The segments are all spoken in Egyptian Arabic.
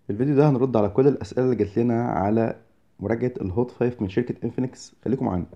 في الفيديو ده هنرد على كل الأسئلة اللي جات لنا على مراجعة الهوت 5 من شركة انفينكس خليكم معانا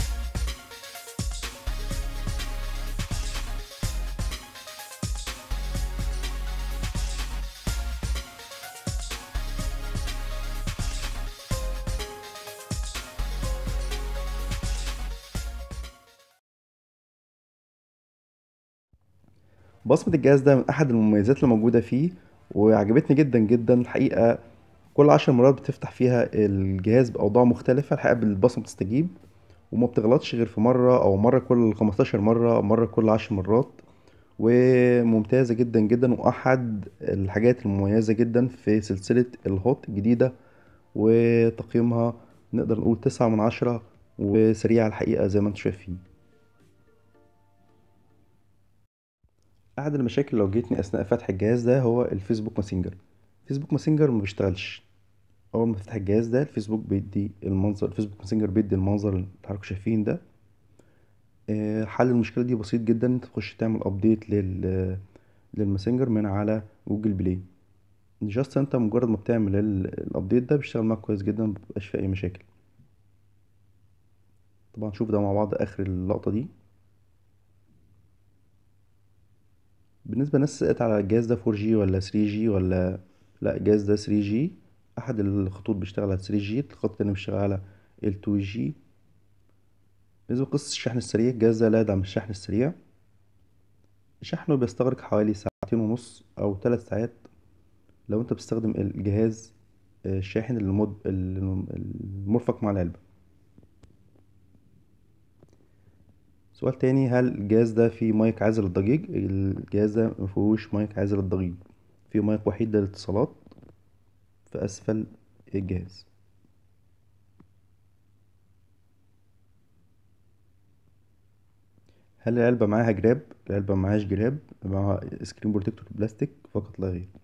بصمة الجهاز ده من أحد المميزات اللي موجودة فيه وعجبتني جدا جدا الحقيقة كل عشر مرات بتفتح فيها الجهاز بأوضاع مختلفة الحقيقة البصمة بتستجيب وما بتغلطش غير في مرة أو مرة كل خمستاشر مرة أو مرة كل عشر مرات وممتازة جدا جدا وأحد الحاجات المميزة جدا في سلسلة الهوت الجديدة وتقييمها نقدر نقول تسعة من عشرة وسريعة الحقيقة زي ما انتم شايفين احد المشاكل اللي واجهتني اثناء فتح الجهاز ده هو الفيسبوك ماسنجر فيسبوك ماسنجر ما بيشتغلش اول ما تفتح الجهاز ده الفيسبوك بيدي المنظر الفيسبوك ماسنجر بيدي المنظر اللي حضراتكم شايفين ده آه، حل المشكله دي بسيط جدا انت تخش تعمل ابديت لل للماسنجر من على جوجل بلاي جاست انت مجرد ما بتعمل الابديت ده بيشتغل معاك كويس جدا مبيبقاش فيه اي مشاكل طبعا نشوف ده مع بعض اخر اللقطه دي بالنسبة للناس سألت على الجهاز ده 4G ولا 3G ولا لا الجهاز ده 3G أحد الخطوط بيشتغل على 3G الخط التاني بيشتغل على ال 2G بالنسبة لقصة الشحن السريع الجهاز ده لا يدعم الشحن السريع شحنه بيستغرق حوالي ساعتين ونص أو ثلاث ساعات لو انت بتستخدم الجهاز الشاحن المد... المرفق مع العلبة سؤال تاني هل الجهاز ده فيه مايك عازل للضجيج الجهاز ده مفيهوش مايك عازل للضجيج فيه مايك وحيد للاتصالات في اسفل الجهاز هل العلبة معاها جراب العلبة معهاش جراب معاها سكرين بروتكتور بلاستيك فقط لا غير